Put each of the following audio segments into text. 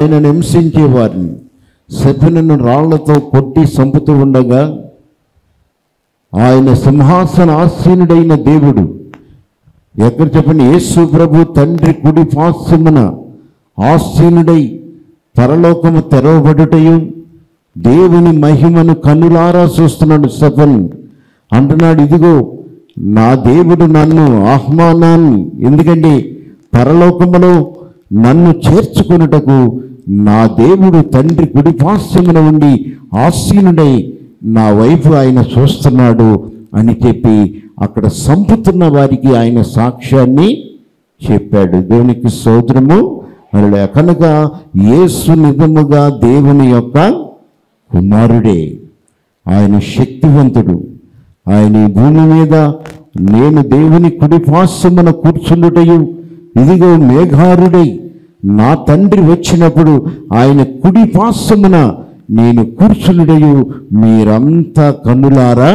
ఆయనను హింసించేవారిని శపినను రాళ్లతో కొట్టి చంపుతూ ఉండగా ఆయన సింహాసన ఆసీనుడైన దేవుడు ఎక్కడ చెప్పండి యేసు ప్రభు తండ్రి కుడి పాశ్యమున ఆసీనుడై పరలోకము తెరవబడుటయు దేవుని మహిమను కన్నులారా చూస్తున్నాడు సఫన్ అంటున్నాడు ఇదిగో నా దేవుడు నన్ను ఆహ్వానాన్ని ఎందుకంటే పరలోకములో నన్ను చేర్చుకొనుటకు నా దేవుడు తండ్రి కుడిపాస్యమున ఉండి ఆసీనుడై నా వైపు ఆయన చూస్తున్నాడు అని చెప్పి అక్కడ సంపుతున్న వారికి ఆయన సాక్ష్యాన్ని చెప్పాడు దేవునికి సోదరము అలా కనుక యేసు నిజముగా దేవుని యొక్క కుమారుడే ఆయన శక్తివంతుడు ఆయన ఈ భూమి మీద నేను దేవుని కుడిపాసమున కూర్చుండుటయు ఇదిగో మేఘారుడై నా తండ్రి వచ్చినప్పుడు ఆయన కుడిపాసమున నేను కూర్చుండుటయు మీరంతా కన్నులారా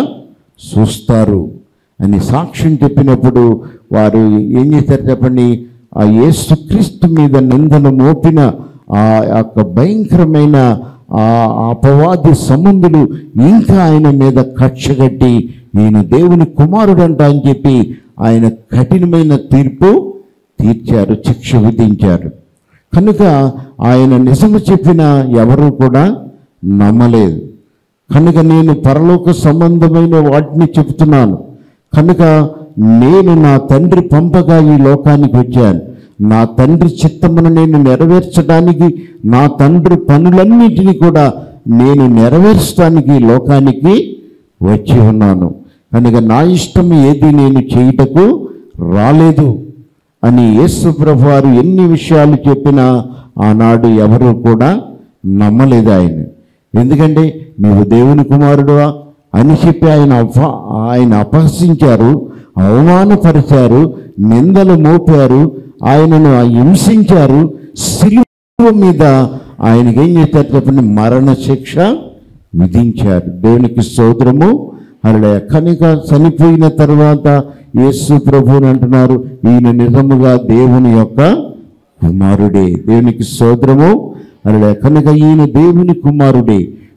చూస్తారు అని సాక్ష్యం చెప్పినప్పుడు వారు ఏం చేశారు చెప్పండి ఆ యేసుక్రీస్తు మీద నిందన మోపిన ఆ యొక్క భయంకరమైన ఆ అపవాది సముద్రులు ఇంకా ఆయన మీద కక్షగట్టి ఈయన దేవుని కుమారుడంట అని చెప్పి ఆయన కఠినమైన తీర్పు తీర్చారు శిక్ష విధించారు కనుక ఆయన నిజము చెప్పిన ఎవరు కూడా నమ్మలేదు కనుక నేను పరలోక సంబంధమైన వాటిని చెప్తున్నాను కనుక నేను నా తండ్రి పంపగా ఈ లోకానికి వచ్చాను నా తండ్రి చిత్తమును నేను నెరవేర్చడానికి నా తండ్రి పనులన్నిటినీ కూడా నేను నెరవేర్చడానికి ఈ లోకానికి వచ్చి ఉన్నాను కనుక నా ఇష్టం ఏది నేను చేయుటకు రాలేదు అని యేసు ప్రభు వారు ఎన్ని విషయాలు చెప్పినా ఆనాడు ఎవరు కూడా నమ్మలేదు ఆయన ఎందుకంటే నువ్వు దేవుని కుమారుడువా అని చెప్పి ఆయన అప ఆయన అపహసించారు అవమానపరిచారు నిందలు మోపారు ఆయనను హింసించారు సిలువ మీద ఆయనకి ఏం చేశారు చెప్పండి మరణ శిక్ష విధించారు దేవునికి స్తోత్రము అలా కనుక చనిపోయిన తర్వాత యేసు ప్రభుని అంటున్నారు ఈయన నిజముగా దేవుని యొక్క కుమారుడే దేవునికి స్తోత్రము అలా కనుక ఈయన దేవుని కుమారుడే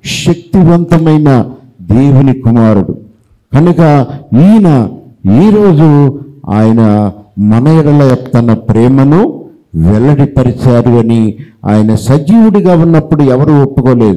శక్తివంతమైన దేవుని కుమారుడు కనుక ఈయన ఈరోజు ఆయన మన ఎడల తన ప్రేమను వెల్లడిపరిచారు అని ఆయన సజీవుడిగా ఉన్నప్పుడు ఎవరు ఒప్పుకోలేదు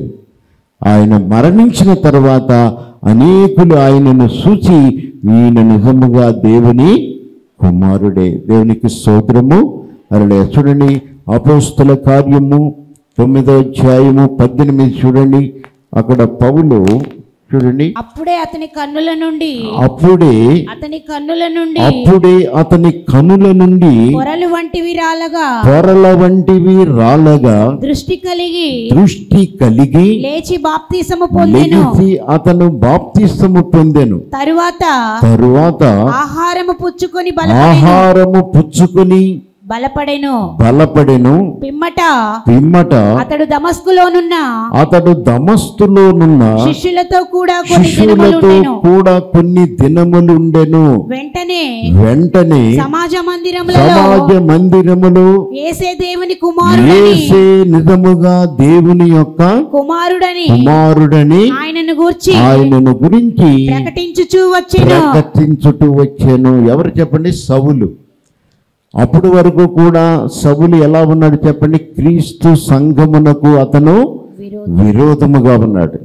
ఆయన మరణించిన తర్వాత అనేకులు ఆయనను చూచి ఈయన నిజముగా దేవుని కుమారుడే దేవునికి స్తోత్రము అరలే చూడండి అపోస్తుల కార్యము తొమ్మిదో అధ్యాయము పద్దెనిమిది చూడండి అక్కడ పౌలు చూడండి అప్పుడే అతని కన్నుల నుండి అప్పుడే అతని కన్నుల నుండి అప్పుడే అతని కనుల నుండి పొరలు వంటివి రాలగా పొరల వంటివి రాలగా దృష్టి కలిగి దృష్టి కలిగి లేచి బాప్తీసము పొందెను లెగిసి అతను బాప్తిస్తము పొందెను తరువాత తరువాత ఆహారము పుచ్చుకొని బలపడెను ఆహారము పుచ్చుకొని బలపడెను బలపడెను పిమ్మట పిమ్మట అతడు దమస్కులోనున్న అతడు దమస్తులోనున్న శిష్యులతో కూడా కొన్ని శిష్యులతో దినములుండెను కూడా కొన్ని దినములుండెను వెంటనే వెంటనే సమాజ మందిరములలో సమాజ మందిరములో ఏసే దేవుని కుమారుడని ఏసే నిజముగా దేవుని యొక్క కుమారుడని కుమారుడని ఆయనను గూర్చి ఆయనను గురించి ప్రకటించుచూ వచ్చెను ప్రకటించుటూ వచ్చాను ఎవరు చెప్పండి సవులు అప్పుడు వరకు కూడా సవులు ఎలా ఉన్నాడు చెప్పండి క్రీస్తు సంఘమునకు అతను విరోధముగా ఉన్నాడు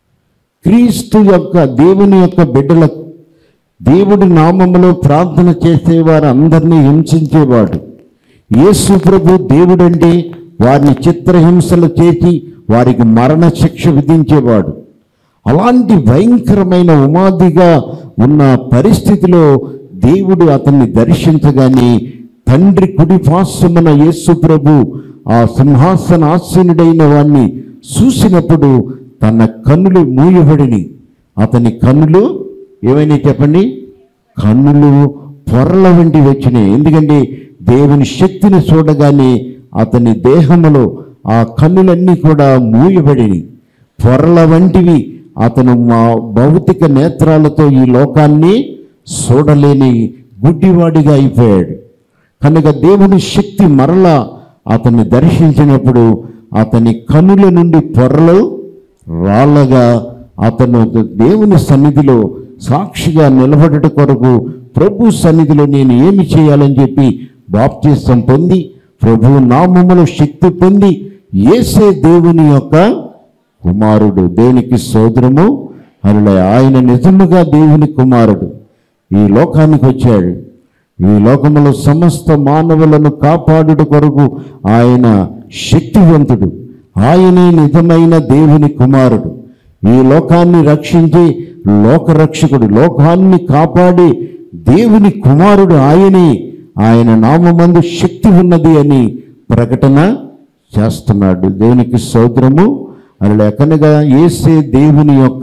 క్రీస్తు యొక్క దేవుని యొక్క బిడ్డలకు దేవుడి నామములో ప్రార్థన చేసేవారు అందరినీ హింసించేవాడు యేసు ప్రభు దేవుడంటే వారిని చిత్రహింసలు చేసి వారికి మరణ శిక్ష విధించేవాడు అలాంటి భయంకరమైన ఉమాదిగా ఉన్న పరిస్థితిలో దేవుడు అతన్ని దర్శించగానే తండ్రి కుడి పార్శ్వమున యేసు ప్రభు ఆ సింహాసన ఆసీనుడైన వాణ్ణి చూసినప్పుడు తన కన్నులు మూయబడిని అతని కన్నులు ఏమైనా చెప్పండి కన్నులు పొరల వంటి వచ్చినాయి ఎందుకంటే దేవుని శక్తిని చూడగానే అతని దేహములో ఆ కన్నులన్నీ కూడా మూయబడిని పొరల వంటివి అతను మా భౌతిక నేత్రాలతో ఈ లోకాన్ని చూడలేని గుడ్డివాడిగా అయిపోయాడు కనుక దేవుని శక్తి మరలా అతన్ని దర్శించినప్పుడు అతని కనుల నుండి పొరలు రాళ్ళగా అతను దేవుని సన్నిధిలో సాక్షిగా నిలబడట కొరకు ప్రభు సన్నిధిలో నేను ఏమి చేయాలని చెప్పి బాప్తిస్తం పొంది ప్రభు నామములో శక్తి పొంది ఏసే దేవుని యొక్క కుమారుడు దేవునికి సోదరము అలా ఆయన నిజముగా దేవుని కుమారుడు ఈ లోకానికి వచ్చాడు ఈ లోకములో సమస్త మానవులను కాపాడుట కొరకు ఆయన శక్తివంతుడు ఆయనే నిజమైన దేవుని కుమారుడు ఈ లోకాన్ని రక్షించి లోకరక్షకుడు లోకాన్ని కాపాడి దేవుని కుమారుడు ఆయనే ఆయన నామందు శక్తి ఉన్నది అని ప్రకటన చేస్తున్నాడు దేవునికి సౌద్రము అలా కనుక ఏసే దేవుని యొక్క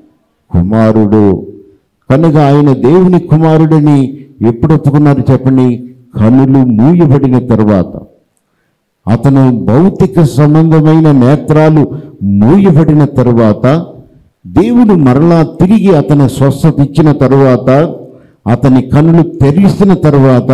కుమారుడు కనుక ఆయన దేవుని కుమారుడని ఎప్పుడు ఒప్పుకున్నారు చెప్పండి కనులు మూయబడిన తర్వాత అతను భౌతిక సంబంధమైన నేత్రాలు మూయబడిన తరువాత దేవుడు మరలా తిరిగి అతని స్వస్థత ఇచ్చిన తరువాత అతని కనులు తెరిసిన తరువాత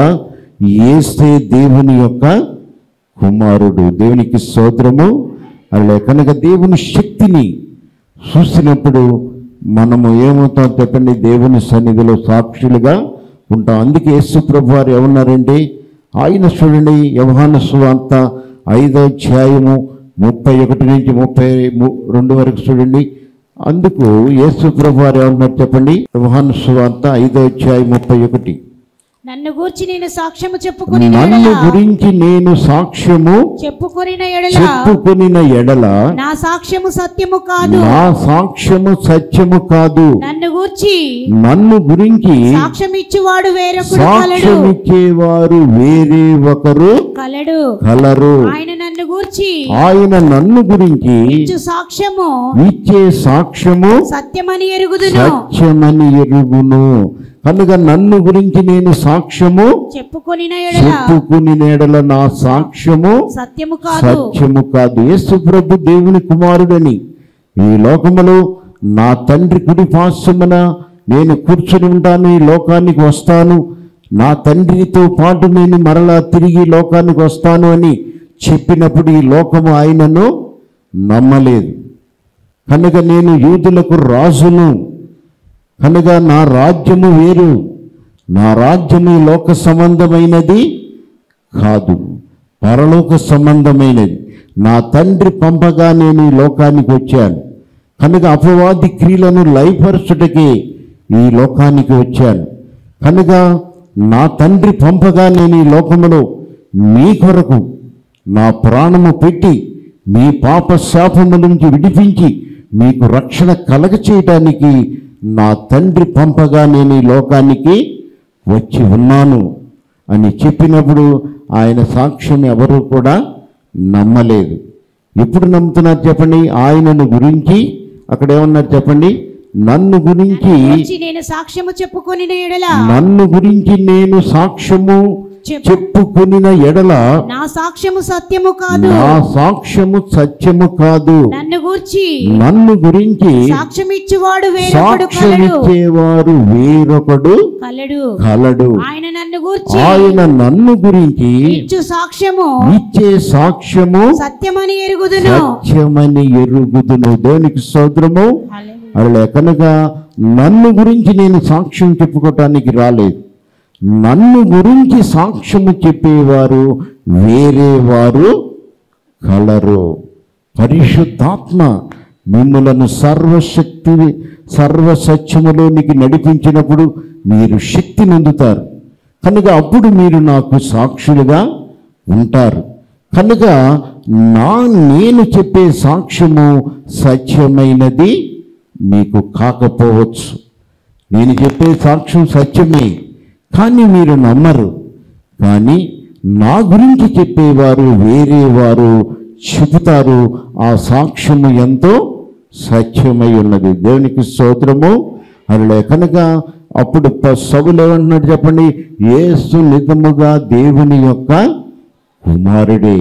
ఏసే దేవుని యొక్క కుమారుడు దేవునికి స్తోత్రము అలా కనుక దేవుని శక్తిని చూసినప్పుడు మనము ఏమవుతాం చెప్పండి దేవుని సన్నిధిలో సాక్షులుగా ఉంటాం అందుకే యేసు ప్రభు వారు ఏమన్నారంటే ఆయన చూడండి యవహాన సువార్త ఐదో అధ్యాయము ముప్పై ఒకటి నుంచి ముప్పై ము- రెండు వరకు చూడండి అందుకు యేసు ప్రభు వారు ఏమన్నారు చెప్పండి యవహాన సువార్త ఐదో అధ్యాయం ముప్పై ఒకటి నన్ను గూర్చి నేను సాక్ష్యము చెప్పుకొని నన్ను గురించి నేను సాక్ష్యము చెప్పుకొనిన ఎడల చెప్పుకొనిన ఎడల నా సాక్ష్యము సత్యము కాదు నా సాక్ష్యము సత్యము కాదు నన్ను గూర్చి నన్ను గురించి సాక్ష్యం ఇచ్చువాడు వేరొకడు కలడు సాక్ష్యమిచ్చేవారు వేరే ఒకరు కలడు కలరు ఆయన నన్ను గూర్చి ఆయన నన్ను గురించి ఇచ్చు సాక్ష్యము ఇచ్చే సాక్ష్యము సత్యమని ఎరుగుదును సత్యమని ఎరుగును కనుక నన్ను గురించి నేను సాక్ష్యము చెప్పుకొనిన ఎడల చెప్పుకుని నేడల నా సాక్ష్యము సత్యము కాదు సత్యము కాదు యేసు ప్రభు దేవుని కుమారుడని ఈ లోకములో నా తండ్రి కుడి పార్శ్వమున నేను కూర్చుని ఉంటాను ఈ లోకానికి వస్తాను నా తండ్రితో పాటు నేను మరలా తిరిగి ఈ లోకానికి వస్తాను అని చెప్పినప్పుడు ఈ లోకము ఆయనను నమ్మలేదు కనుక నేను యూదులకు రాజును కనుక నా రాజ్యము వేరు నా రాజ్యము ఈ లోక సంబంధమైనది కాదు పరలోక సంబంధమైనది నా తండ్రి పంపగా నేను ఈ లోకానికి వచ్చాను కనుక అపవాది క్రియలను లయపరచుటకే ఈ లోకానికి వచ్చాను కనుక నా తండ్రి పంపగా నేను ఈ లోకములో మీ కొరకు నా ప్రాణము పెట్టి మీ పాప శాపము నుంచి విడిపించి మీకు రక్షణ కలగ చేయటానికి నా తండ్రి పంపగా నేను ఈ లోకానికి వచ్చి ఉన్నాను అని చెప్పినప్పుడు ఆయన సాక్ష్యం ఎవరు కూడా నమ్మలేదు ఎప్పుడు నమ్ముతున్నారు చెప్పండి ఆయనను గురించి అక్కడ ఏమన్నారు చెప్పండి నన్ను గురించి గూర్చి నేను సాక్ష్యము చెప్పుకొనిన ఎడల నన్ను గురించి నేను సాక్ష్యము చెప్పు చెప్పుకొనిన ఎడల నా సాక్ష్యము సత్యము కాదు నా సాక్ష్యము సత్యము కాదు నన్ను గూర్చి నన్ను గురించి సాక్ష్యం ఇచ్చువాడు వేరొకడు కలడు సాక్ష్యమిచ్చేవారు వేరొకడు కలడు కలడు ఆయన నన్ను గూర్చి ఆయన నన్ను గురించి ఇచ్చు సాక్ష్యము ఇచ్చే సాక్ష్యము సత్యమని ఎరుగుదును సత్యమని ఎరుగుదును దేవునికి సోదరము హల్లెలూయా. అలా కనుక నన్ను గురించి నేను సాక్ష్యం చెప్పుకోవటానికి రాలేదు నన్ను గురించి సాక్ష్యము చెప్పేవారు వేరే వారు కలరు పరిశుద్ధాత్మ మిమ్మలను సర్వశక్తి సర్వసత్యములోనికి నడిపించినప్పుడు మీరు శక్తి పొందుతారు కనుక అప్పుడు మీరు నాకు సాక్షులుగా ఉంటారు కనుక నా నేను చెప్పే సాక్ష్యము సత్యమైనది మీకు కాకపోవచ్చు నేను చెప్పే సాక్ష్యం సత్యమే కానీ మీరు నమ్మరు కానీ నా గురించి చెప్పేవారు వేరే వారు చెబుతారు ఆ సాక్ష్యము ఎంతో సత్యమై ఉన్నది దేవునికి స్తోత్రము అలా కనుక అప్పుడు ప- సభలు ఏమంటున్నాడు చెప్పండి యేసు నిజముగా దేవుని యొక్క కుమారుడే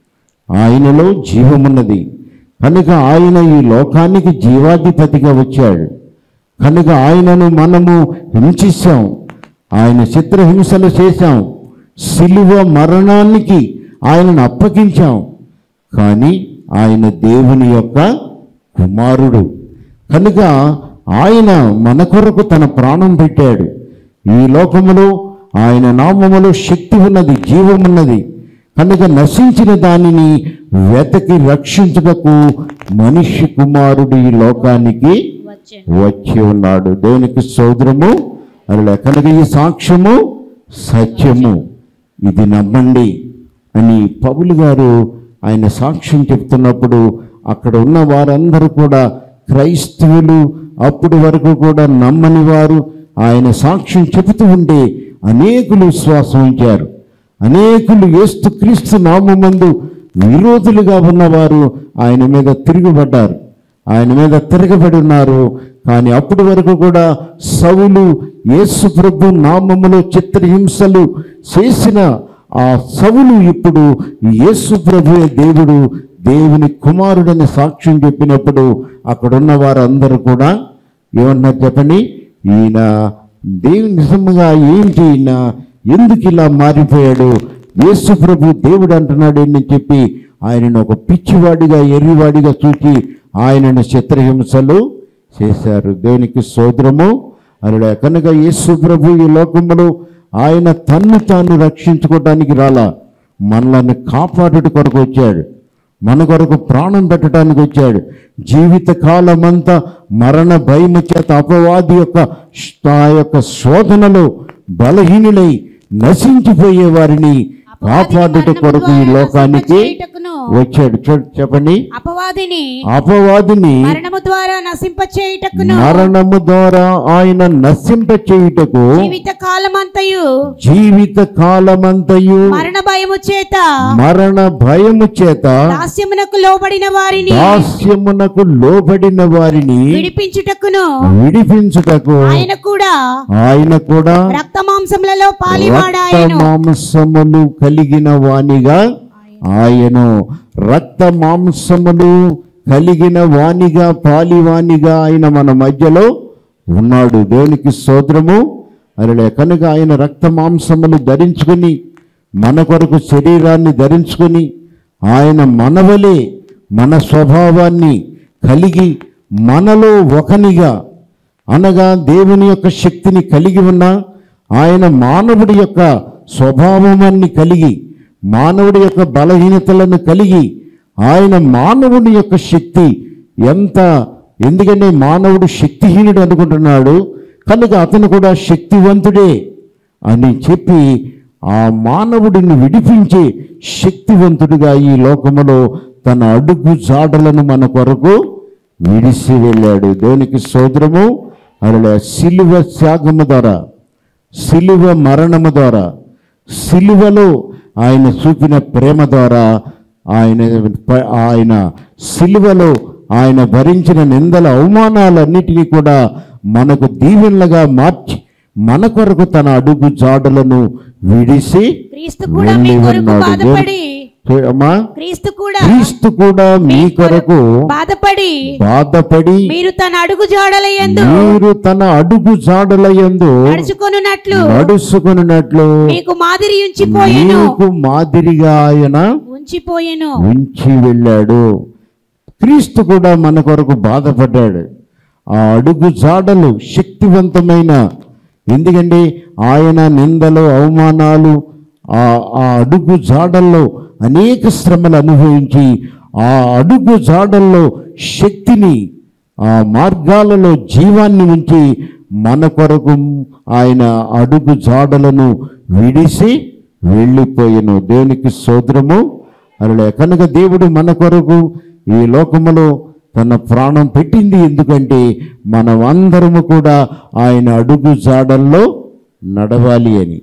ఆయనలో జీవమున్నది కనుక ఆయన ఈ లోకానికి జీవాధిపతిగా వచ్చాడు కనుక ఆయనను మనము హింసిస్తాం ఆయన చిత్రహింసలు చేశాం సిలువ మరణానికి ఆయనను అప్పగించాం కానీ ఆయన దేవుని యొక్క కుమారుడు కనుక ఆయన మన కొరకు తన ప్రాణం పెట్టాడు ఈ లోకములో ఆయన నామములో శక్తి ఉన్నది జీవం ఉన్నది కనుక నశించిన దానిని వెతకి రక్షించుటకు మనిషి కుమారుడు ఈ లోకానికి వచ్చే వచ్చి ఉన్నాడు దేవునికి సోదరము అలా కనుక ఈ సాక్ష్యము సత్యము ఇది నమ్మండి అని పౌలు గారు ఆయన సాక్ష్యం చెప్తున్నప్పుడు అక్కడ ఉన్న వారందరూ కూడా క్రైస్తవులు అప్పటి వరకు కూడా నమ్మని వారు ఆయన సాక్ష్యం చెబుతూ ఉంటే అనేకులు విశ్వాసం ఉంచారు అనేకులు ఏస్తు క్రీస్తు నామందు విరోధులుగా ఉన్నవారు ఆయన మీద తిరుగుబడ్డారు ఆయన మీద తిరగబడి ఉన్నారు కానీ అప్పటి వరకు కూడా సవులు యేసు ప్రభు నామములో చిత్రహింసలు చేసిన ఆ సవులు ఇప్పుడు యేసు ప్రభువే దేవుడు దేవుని కుమారుడని సాక్ష్యం చెప్పినప్పుడు అక్కడున్న వారందరూ కూడా ఏమన్నారు చెప్పండి ఈయన దేవుని నిజంగా ఏంటి ఈయన ఎందుకు ఇలా మారిపోయాడు యేసు ప్రభు దేవుడు అంటున్నాడు అని చెప్పి ఆయనను ఒక పిచ్చివాడిగా ఎర్రివాడిగా చూచి ఆయనను చిత్రహింసలు చేశారు దేవునికి సోదరము అలా కనుక యేసు ప్రభు ఈ లోకములో ఆయన తన్ను తాను రక్షించుకోవడానికి రాలా మనల్ని కాపాడుట కొరకు వచ్చాడు మన కొరకు ప్రాణం పెట్టడానికి వచ్చాడు జీవిత కాలమంతా మరణ భయము చేత అపవాది యొక్క ఆ యొక్క శోధనలో బలహీనులై నశించిపోయే వారిని కాపాడుట కొరకు ఈ లోకానికి వచ్చాడు చూడు చెప్పండి అపవాదిని అపవాదిని మరణము ద్వారా నశింపచేయుటకును మరణము ద్వారా ఆయన నశింప చేయుటకు జీవిత కాలమంతయు జీవిత కాలమంతయు మరణ భయము చేత మరణ భయము చేత దాస్యమునకు లోబడిన వారిని దాస్యమునకు లోబడిన వారిని విడిపించుటకును విడిపించుటకు ఆయన కూడా ఆయన కూడా రక్త మాంసములలో రక్త పాలివాడాయను మాంసములు కలిగిన వానిగా ఆయను రక్త మాంసములు కలిగిన వానిగా పాలివానిగా ఆయన మన మధ్యలో ఉన్నాడు దేవునికి స్తోత్రము అరలే కనుక ఆయన రక్త మాంసములు ధరించుకుని మన కొరకు శరీరాన్ని ధరించుకొని ఆయన మనవలే మన స్వభావాన్ని కలిగి మనలో ఒకనిగా అనగా దేవుని యొక్క శక్తిని కలిగి ఉన్న ఆయన మానవుడి యొక్క స్వభావాన్ని కలిగి మానవుడి యొక్క బలహీనతలను కలిగి ఆయన మానవుని యొక్క శక్తి ఎంత ఎందుకంటే మానవుడు శక్తిహీనుడు అనుకుంటున్నాడు కనుక అతను కూడా శక్తివంతుడే అని చెప్పి ఆ మానవుడిని విడిపించి శక్తివంతుడిగా ఈ లోకములో తన అడుగు జాడలను మన కొరకు విడిసి వెళ్ళాడు దేవునికి సోదరము అలా సిలువ త్యాగము ద్వారా సిలువ మరణము ద్వారా సిలువలో ఆయన చూపిన ప్రేమ ద్వారా ఆయన ప- ఆయన సిలువలో ఆయన భరించిన నిందల అవమానాలన్నిటినీ కూడా మనకు దీవెనలుగా మార్చి మన కొరకు తన అడుగు జాడలను విడిసి క్రీస్తు కూడా మీ వెళ్ళి కొరకు ఉన్నాడు బాధపడి చూ- అమ్మా క్రీస్తు కూడా క్రీస్తు కూడా మీ కొరకు బాధపడి బాధపడి మీరు తన అడుగు జాడలయందు మీరు తన అడుగు జాడలయందు నడుచుకొనున్నట్లు నడుచుకున్నట్లు మీకు మాదిరి ఉంచిపోయెను మీకు మాదిరిగా ఆయన ఉంచిపోయెను ఉంచి వెళ్ళాడు క్రీస్తు కూడా మన కొరకు బాధపడ్డాడు ఆ అడుగు జాడలు శక్తివంతమైన ఎందుకంటే ఆయన నిందలు అవమానాలు ఆ ఆ అడుగు జాడల్లో అనేక శ్రమలు అనుభవించి ఆ అడుగు జాడల్లో శక్తిని ఆ మార్గాలలో జీవాన్ని ఉంచి మన కొరకు ఆయన అడుగు జాడలను విడిసి వెళ్ళిపోయెను దేవునికి సోదరము అలా కనుక దేవుడు మన కొరకు ఈ లోకములో తన ప్రాణం పెట్టింది ఎందుకంటే మనం అందరము కూడా ఆయన అడుగు జాడల్లో నడవాలి అని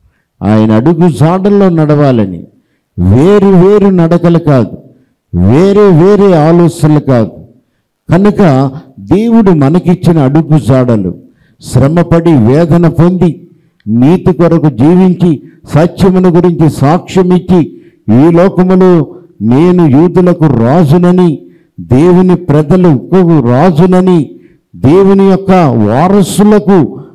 ఆయన అడుగు జాడల్లో నడవాలని వేరు వేరు నడకలు కాదు వేరే వేరే ఆలోచనలు కాదు కనుక దేవుడు మనకిచ్చిన అడుగు జాడలు శ్రమపడి వేదన పొంది నీతి కొరకు జీవించి సత్యమును గురించి సాక్ష్యం ఇచ్చి ఈ లోకములో నేను యూదులకు రాజునని దేవుని ప్రజలకు రాజునని దేవుని యొక్క వారసులకు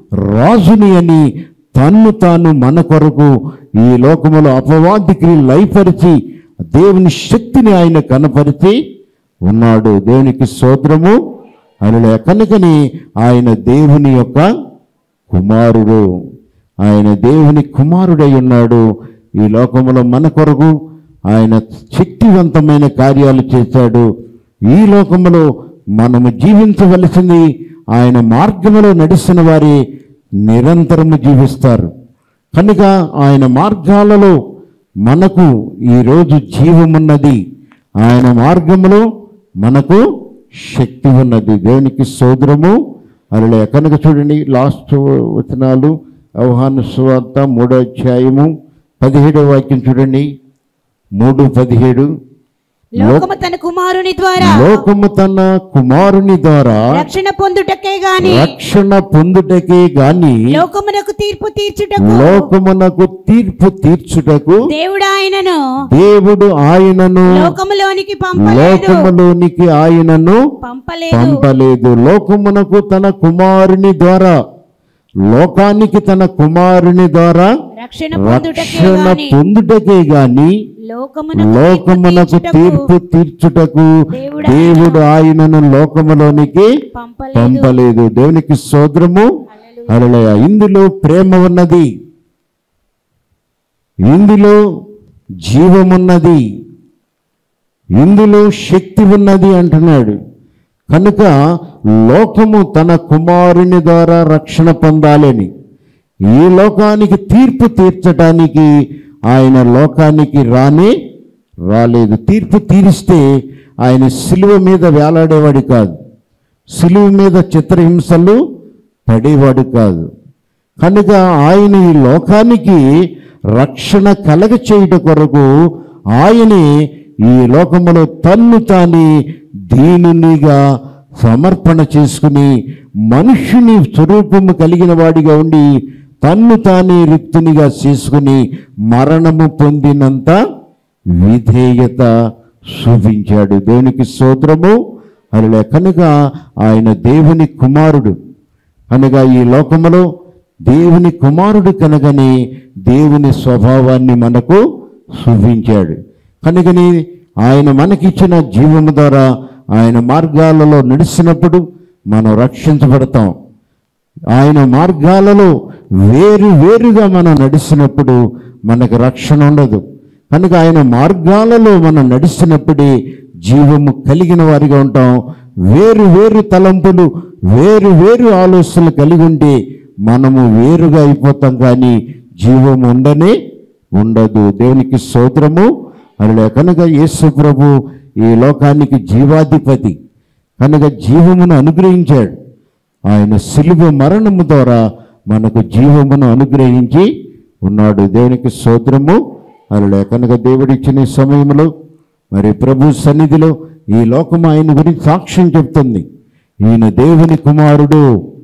రాజుని అని తన్ను తాను మన కొరకు ఈ లోకములో అపవాదికి లైపరిచి దేవుని శక్తిని ఆయన కనపరిచి ఉన్నాడు దేవునికి స్తోత్రము అలా కనుకని ఆయన దేవుని యొక్క కుమారుడు ఆయన దేవుని కుమారుడై ఉన్నాడు ఈ లోకములో మన కొరకు ఆయన శక్తివంతమైన కార్యాలు చేశాడు ఈ లోకములో మనము జీవించవలసింది ఆయన మార్గములో నడిచిన వారి నిరంతరము జీవిస్తారు కనుక ఆయన మార్గాలలో మనకు ఈరోజు జీవమున్నది ఆయన మార్గములో మనకు శక్తి ఉన్నది దేవునికి సోదరము అలా కనుక చూడండి లాస్ట్ వచనాలు అవహాన సువార్త మూడో అధ్యాయము పదిహేడవ వాక్యం చూడండి మూడు పదిహేడు లోకము తన కుమారుని ద్వారా లోకము తన కుమారుని ద్వారా రక్షణ పొందుటకే గాని రక్షణ పొందుటకే గాని లోకమునకు తీర్పు తీర్చుటకు లోకమునకు తీర్పు తీర్చుటకు దేవుడు ఆయనను దేవుడు ఆయనను లోకములోనికి పంపలేదు లోకములోనికి ఆయనను పంపలేదు పంపలేదు లోకమునకు తన కుమారుని ద్వారా లోకానికి తన కుమారుని ద్వారా రక్షణ పొందుటకే రక్షణ గాని పొందుటకే గాని లోకమునకు లోకమునకు తీర్పు తీర్చుటకు దేవుడు దేవుడు ఆయనను లోకములోనికి పంపలేదు పంపలేదు దేవునికి సోదరము అలలయ ఇందులో ప్రేమ ఉన్నది ఇందులో జీవమున్నది ఇందులో శక్తి ఉన్నది అంటున్నాడు కనుక లోకము తన కుమారుని ద్వారా రక్షణ పొందాలని ఈ లోకానికి తీర్పు తీర్చడానికి ఆయన లోకానికి రానే రాలేదు తీర్పు తీరిస్తే ఆయన సిలువ మీద వేలాడేవాడు కాదు సిలువ మీద చిత్రహింసలు పడేవాడు కాదు కనుక ఆయన ఈ లోకానికి రక్షణ కలగ చేయుట కొరకు ఆయనే ఈ లోకములో తన్ను తాని దీనునిగా సమర్పణ చేసుకుని మనుష్యుని స్వరూపము కలిగిన వాడిగా ఉండి తన్ను తానే రిక్తునిగా చేసుకుని మరణము పొందినంత విధేయత చూపించాడు దేవునికి స్తోత్రము అలా కనుక ఆయన దేవుని కుమారుడు అనగా ఈ లోకములో దేవుని కుమారుడు కనుగని దేవుని స్వభావాన్ని మనకు చూపించాడు కనుకని ఆయన మనకిచ్చిన జీవము ద్వారా ఆయన మార్గాలలో నడిచినప్పుడు మనం రక్షించబడతాం ఆయన మార్గాలలో వేరు వేరుగా మనం నడిచినప్పుడు మనకు రక్షణ ఉండదు కనుక ఆయన మార్గాలలో మనం నడిచినప్పుడే జీవము కలిగిన వారిగా ఉంటాం వేరు వేరు తలంపులు వేరు వేరు ఆలోచనలు కలిగి ఉంటే మనము వేరుగా అయిపోతాం కానీ జీవం ఉండనే ఉండదు దేవునికి స్తోత్రము అలా కనుక యేసు ప్రభు ఈ లోకానికి జీవాధిపతి కనుక జీవమును అనుగ్రహించాడు ఆయన సిలువ మరణము ద్వారా మనకు జీవమును అనుగ్రహించి ఉన్నాడు దేవునికి స్తోత్రము అలా కనుక దేవుడిచ్చిన ఈ సమయంలో మరి ప్రభు సన్నిధిలో ఈ లోకం ఆయన గురించి సాక్ష్యం చెప్తుంది ఈయన దేవుని కుమారుడు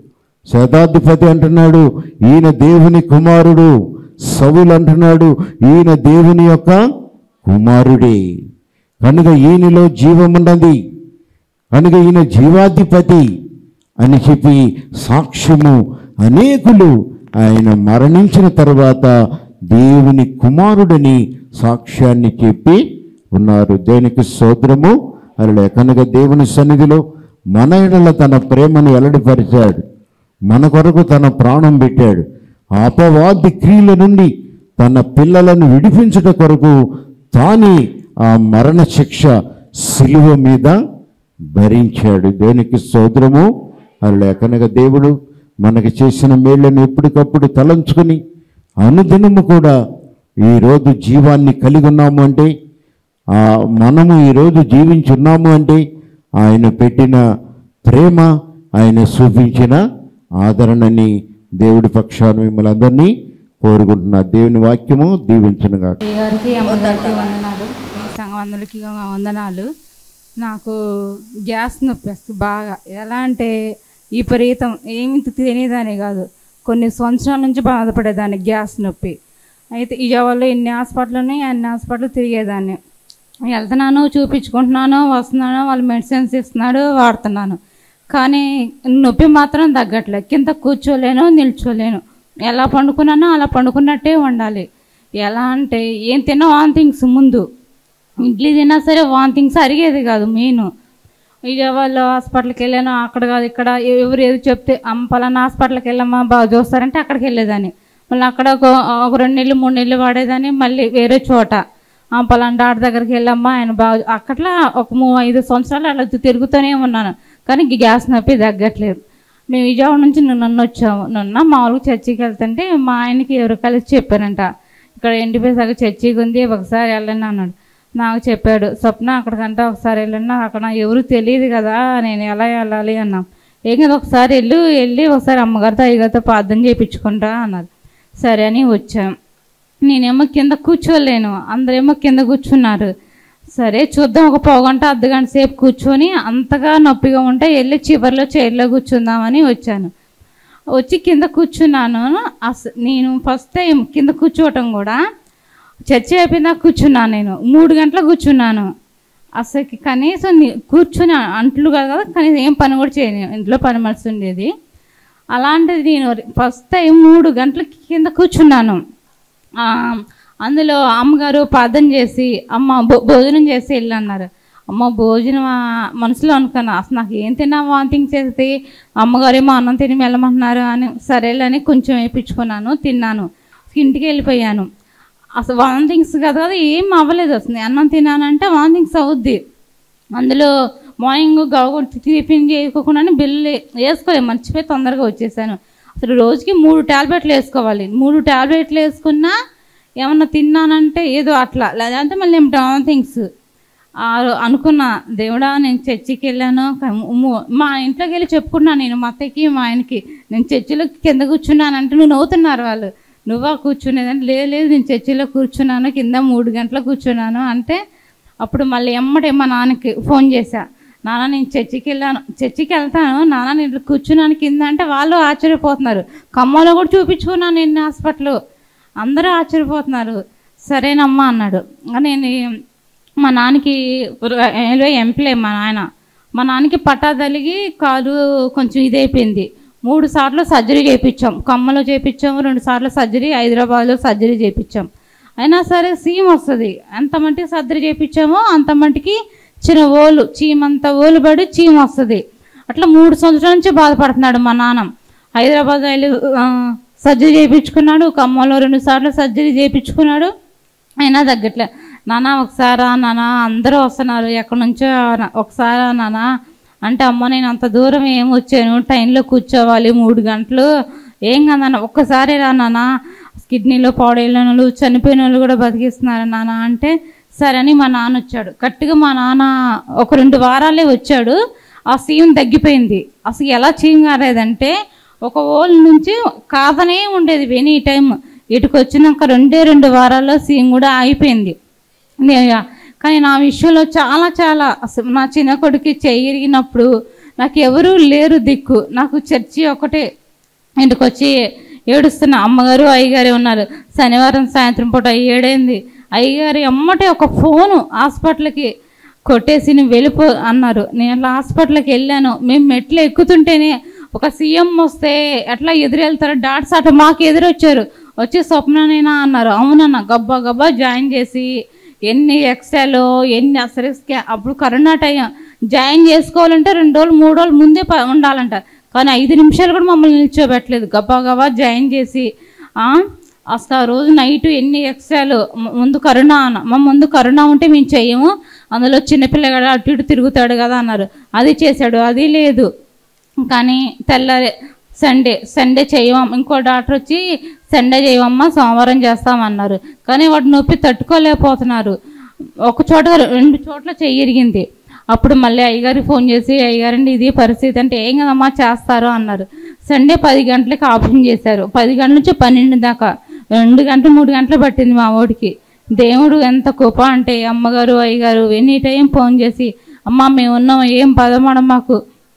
శతాధిపతి అంటున్నాడు ఈయన దేవుని కుమారుడు సవులు అంటున్నాడు ఈయన దేవుని యొక్క కుమారుడే కనుక ఈయనలో జీవమున్నది కనుక ఈయన జీవాధిపతి అని చెప్పి సాక్ష్యము అనేకులు ఆయన మరణించిన తర్వాత దేవుని కుమారుడని సాక్ష్యాన్ని చెప్పి ఉన్నారు దేనికి సోదరము అలా కనుక దేవుని సన్నిధిలో మన ఎడల తన ప్రేమను వెల్లడిపరిచాడు మన కొరకు తన ప్రాణం పెట్టాడు అపవాది క్రియల నుండి తన పిల్లలను విడిపించుట కొరకు తానే ఆ మరణ శిక్ష శిలువ మీద భరించాడు దేనికి సోదరము అలా కనుక దేవుడు మనకి చేసిన మేళ్లను ఎప్పటికప్పుడు తలంచుకుని అనుదినము కూడా ఈరోజు జీవాన్ని కలిగి ఉన్నాము అంటే ఆ మనము ఈరోజు జీవించున్నాము అంటే ఆయన పెట్టిన ప్రేమ ఆయన చూపించిన ఆదరణని దేవుడి పక్షాన మిమ్మల్ని అందరినీ కోరుకుంటున్నా దేవుని వాక్యము దీవించనుగా అయ్య గారికి అమ్మగారికి వందనాలు ఈ సంఘవందలకి వందనాలు నాకు గ్యాస్ నొప్పి వస్తుంది బాగా ఎలా అంటే విపరీతం ఏమి తినేదాన్ని కాదు కొన్ని సంవత్సరాల నుంచి బాధపడేదాన్ని గ్యాస్ నొప్పి అయితే విజయవాడలో ఎన్ని హాస్పిటల్ ఉన్నాయి అన్ని హాస్పిటల్ తిరిగేదాన్ని వెళ్తున్నాను చూపించుకుంటున్నాను వస్తున్నాను వాళ్ళు మెడిసిన్స్ ఇస్తున్నాడు వాడుతున్నాను కానీ నొప్పి మాత్రం తగ్గట్లేదు కింద కూర్చోలేను నిల్చోలేను ఎలా పండుకున్నానో అలా పండుకున్నట్టే ఉండాలి ఎలా అంటే ఏం తిన్నా వామిటింగ్స్ ముందు ఇడ్లీ తిన్నా సరే వాంతింగ్స్ అరిగేది కాదు మెయిన్ ఇక వాళ్ళు హాస్పిటల్కి వెళ్ళాను అక్కడ కాదు ఇక్కడ ఎవరు ఏది చెప్తే అమ్మ పలానా హాస్పిటల్కి వెళ్ళమ్మా బాగా చూస్తారంటే అక్కడికి వెళ్ళేదాన్ని మళ్ళీ అక్కడ ఒక ఒక రెండు నెలలు మూడు నెలలు వాడేదాన్ని మళ్ళీ వేరే చోట ఆ పలానా డాక్టర్ దగ్గరికి వెళ్ళమ్మా ఆయన బాగా అక్కట్లా ఒక మూ ఐదు సంవత్సరాలు అలా తిరుగుతూనే ఉన్నాను కానీ ఈ గ్యాస్ నొప్పి తగ్గట్లేదు మేము విజయవాడ నుంచి నన్ను వచ్చాము నిన్న మామూలుగా చర్చికి వెళ్తుంటే మా ఆయనకి ఎవరు కలిసి చెప్పారంట ఇక్కడ ఎండిపోయేసాక చర్చికి ఉంది ఒకసారి వెళ్ళండి అన్నాడు నాకు చెప్పాడు స్వప్న అక్కడికంటే ఒకసారి వెళ్ళండి అక్కడ ఎవరు తెలియదు కదా నేను ఎలా వెళ్ళాలి అన్నా ఏం కదా ఒకసారి వెళ్ళు వెళ్ళి ఒకసారి అమ్మగారితో అయ్యగారితో ప్రార్థన చేయించుకుంటా అన్నారు సరే అని వచ్చాం నేనేమో కింద కూర్చోలేను అందరేమో కింద కూర్చున్నారు సరే చూద్దాం ఒక పావుగంట అర్ధ గంట సేపు కూర్చొని అంతగా నొప్పిగా ఉంటే వెళ్ళి చివరిలో చైర్లో కూర్చుందామని వచ్చాను వచ్చి కింద కూర్చున్నాను అస నేను ఫస్ట్ టైం కింద కూర్చోవటం కూడా చర్చ అయిపోయిందా కూర్చున్నాను నేను మూడు గంటలకు కూర్చున్నాను అసలు కనీసం ని- కూర్చుని అంట్లు కాదు కదా కనీసం ఏం పని కూడా చేయను ఇంట్లో పని మనిషి ఉండేది అలాంటిది నేను ఫస్ట్ టైం మూడు గంటలకి కింద కూర్చున్నాను ఆ, అందులో అమ్మగారు ప్రార్థన చేసి అమ్మ భో- భోజనం చేసి వెళ్ళు అన్నారు అమ్మ భోజనం ఆ, మనసులో అనుకున్నా అసలు నాకు ఏం తిన్నా వాంతింగ్ చేస్తే అమ్మగారేమో అన్నం తిని వెళ్ళమంటున్నారు అని సరేలే అని కొంచెం వేయించుకున్నాను తిన్నాను ఇంటికి వెళ్ళిపోయాను అసలు వాంతింగ్స్ కదా కదా ఏం అవ్వలేదు అసలు అన్నం తిన్నానంటే వాంతింగ్స్ అవుద్ది అందులో మార్నింగ్ గవ టిఫిన్ చేసుకోకుండా బిల్లు వేసుకోలేదు మర్చిపోయి తొందరగా వచ్చేసాను అసలు రోజుకి మూడు టాబ్లెట్లు వేసుకోవాలి మూడు టాబ్లెట్లు వేసుకున్నా ఏమన్నా తిన్నానంటే ఏదో అట్లా లేదంటే మళ్ళీ థింగ్స్ అనుకున్నా దేవుడా నేను చర్చికి వెళ్ళాను క- ఉమ్ము- మా ఇంట్లోకి వెళ్ళి చెప్పుకున్నాను నేను మా అత్తయ్యకి మా ఆయనకి నేను చర్చిలో కింద కూర్చున్నానంటే నువ్వు నవ్వుతున్నారు వాళ్ళు నువ్వా కూర్చునేదని లేదు లేదు నేను చర్చిలో కూర్చున్నాను కింద మూడు గంటలకు కూర్చున్నాను అంటే అప్పుడు మళ్ళీ ఎమ్మటే మా నాన్నకి ఫోన్ చేశా నాన్న నేను చర్చికి వెళ్ళాను చర్చికి వెళ్తాను నాన్న నేను ఇట్లా కూర్చున్నాను కింద అంటే వాళ్ళు ఆశ్చర్యపోతున్నారు ఖమ్మంలో కూడా చూపించుకున్నాను నేను హాస్పిటల్ అందరూ ఆశ్చర్యపోతున్నారు సరేనమ్మా అన్నాడు నేను మా నాన్నకి రైల్వే ఎంప్లాయ్ మా నాయన మా నాన్నకి పట్టా తలిగి కాలు కొంచెం ఇదైపోయింది మూడు సార్లు సర్జరీ చేయించాం ఖమ్మంలో చేయించాము రెండు సార్లు సర్జరీ హైదరాబాద్లో సర్జరీ చేయించాం అయినా సరే సీమ్ వస్తుంది ఎంత మట్టికి సర్జరీ చేయించామో అంత మట్టికి చిన్న ఓలు చీమంత ఓలు పడి చీమ వస్తుంది అట్లా మూడు సంవత్సరాల నుంచి బాధపడుతున్నాడు మా నాన్న హైదరాబాద్ వెళ్ళి ఆ, సర్జరీ చేయించుకున్నాడు ఖమ్మంలో రెండు సార్లు సర్జరీ చేయించుకున్నాడు అయినా తగ్గట్లే నాన్న ఒకసారా నాన్న అందరూ వస్తున్నారు ఎక్కడి నుంచో రా- ఒకసారా నాన్న అంటే అమ్మ నేను అంత దూరం ఏం వచ్చాను ట్రైన్లో కూర్చోవాలి మూడు గంటలు ఏం కదన్న ఒక్కసారి రా నాన్న కిడ్నీలో పాడైన వాళ్ళు చనిపోయిన వాళ్ళు కూడా బతికిస్తున్నారు నాన్న అంటే సరే అని మా నాన్న వచ్చాడు గట్టిగా మా నాన్న ఒక రెండు వారాలే వచ్చాడు ఆ సీమ్ తగ్గిపోయింది అసలు ఎలా చీమ్ కాలేదంటే ఒక ఓల్ నుంచి కాదనే ఉండేది ఎనీ టైం ఇటుకు వచ్చినాక రెండే రెండు వారాల్లో సీమ్ కూడా ఆగిపోయింది నే- కానీ నా విషయంలో చాలా చాలా అసలు నా చిన్న కొడుకు చెయ్యి ఇరిగినప్పుడు నాకు ఎవరూ లేరు దిక్కు నాకు చర్చి ఒకటే ఇంటికి వచ్చి ఏడుస్తున్న అమ్మగారు అయ్యగారు ఉన్నారు శనివారం సాయంత్రం పూట ఏడైంది అయ్యగారు అమ్మటే ఒక ఫోను హాస్పిటల్కి కొట్టేసి నువ్వు వెళ్ళిపో అన్నారు నేను అట్లా హాస్పిటల్కి వెళ్ళాను మేము మెట్లు ఎక్కుతుంటేనే ఒక సీఎం వస్తే ఎట్లా ఎదురు వెళ్తారు డాట్స్ అటు మాకు ఎదురొచ్చారు వచ్చి స్వప్ననేనా అన్నారు అవునన్న గబ్బా గబ్బా జాయిన్ చేసి ఎన్ని ఎక్స్ట్రాలు ఎన్ని అసలు స్కా- అప్పుడు కరోనా టైం జాయిన్ చేసుకోవాలంటే రెండు రోజులు మూడు రోజులు ముందే ప- ఉండాలంట కానీ ఐదు నిమిషాలు కూడా మమ్మల్ని నిల్చోబెట్టలేదు గబ్బా గబ్బా జాయిన్ చేసి ఆ, అసలు ఆ రోజు నైట్ ఎన్ని ఎక్స్ట్రాలు ము- ముందు కరోనా అన్న మా ముందు కరోనా ఉంటే మేము చెయ్యము అందులో చిన్నపిల్లగాడు అటు ఇటు తిరుగుతాడు కదా అన్నారు అది చేశాడు అది లేదు కానీ తెల్లారి సండే సండే చేయమమ్మ ఇంకో డాక్టర్ వచ్చి సండే చేయమమ్మా సోమవారం చేస్తామన్నారు కానీ వాడు నొప్పి తట్టుకోలేకపోతున్నారు ఒక చోట రెండు చోట్ల చెయ్యి ఇరిగింది అప్పుడు మళ్ళీ అయ్యగారికి ఫోన్ చేసి అయ్యగారండి ఇది పరిస్థితి అంటే ఏం కదమ్మా చేస్తారు అన్నారు సండే పది గంటలకి ఆపరేషన్ చేశారు పది గంటల నుంచి పన్నెండు దాకా రెండు గంటలు మూడు గంటలు పట్టింది మా ఓడికి దేవుడు ఎంత కృప అంటే అమ్మగారు అయ్యగారు ఎనీ టైం ఫోన్ చేసి అమ్మ మేము ఉన్నాం ఏం పదమడం మాకు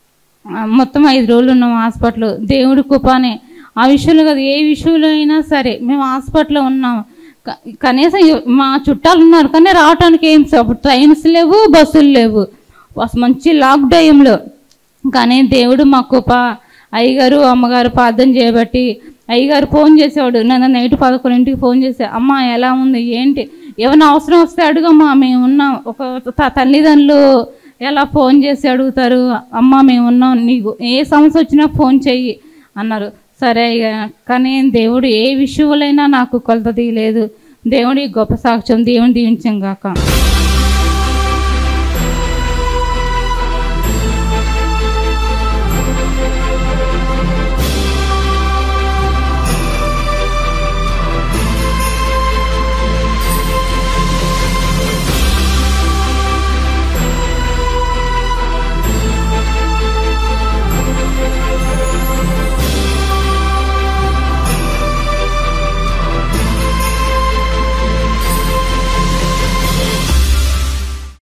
ఆ, మొత్తం ఐదు రోజులు ఉన్నాం హాస్పిటల్ దేవుడి కృపానే ఆ విషయంలో కాదు ఏ విషయంలో అయినా సరే మేము హాస్పిటల్లో ఉన్నాం క- కనీసం ఎవ- మా చుట్టాలు ఉన్నారు కానీ రావడానికి ఏం స- అప్పుడు ట్రైన్స్ లేవు బస్సులు లేవు అసలు మంచి లాక్ టైంలో కానీ దేవుడు మా కృప అయ్యగారు అమ్మగారు ప్రార్థన చేయబట్టి అయ్యగారు ఫోన్ చేసేవాడు నన్ను నైట్ పదకొండింటికి ఫోన్ చేసే అమ్మ ఎలా ఉంది ఏంటి ఏమైనా అవసరం వస్తే అడుగమ్మా మేము ఉన్నాం ఒక త- తల్లిదండ్రులు ఎలా ఫోన్ చేసి అడుగుతారు అమ్మ మేము ఉన్నాం నీకు ఏ సమస్య వచ్చినా ఫోన్ చెయ్యి అన్నారు సరే ఇక కానీ దేవుడు ఏ విషయంలోనైనా నాకు కొలత తీయలేదు దేవుడి గొప్ప సాక్ష్యం దేవుని దీవించాం గాక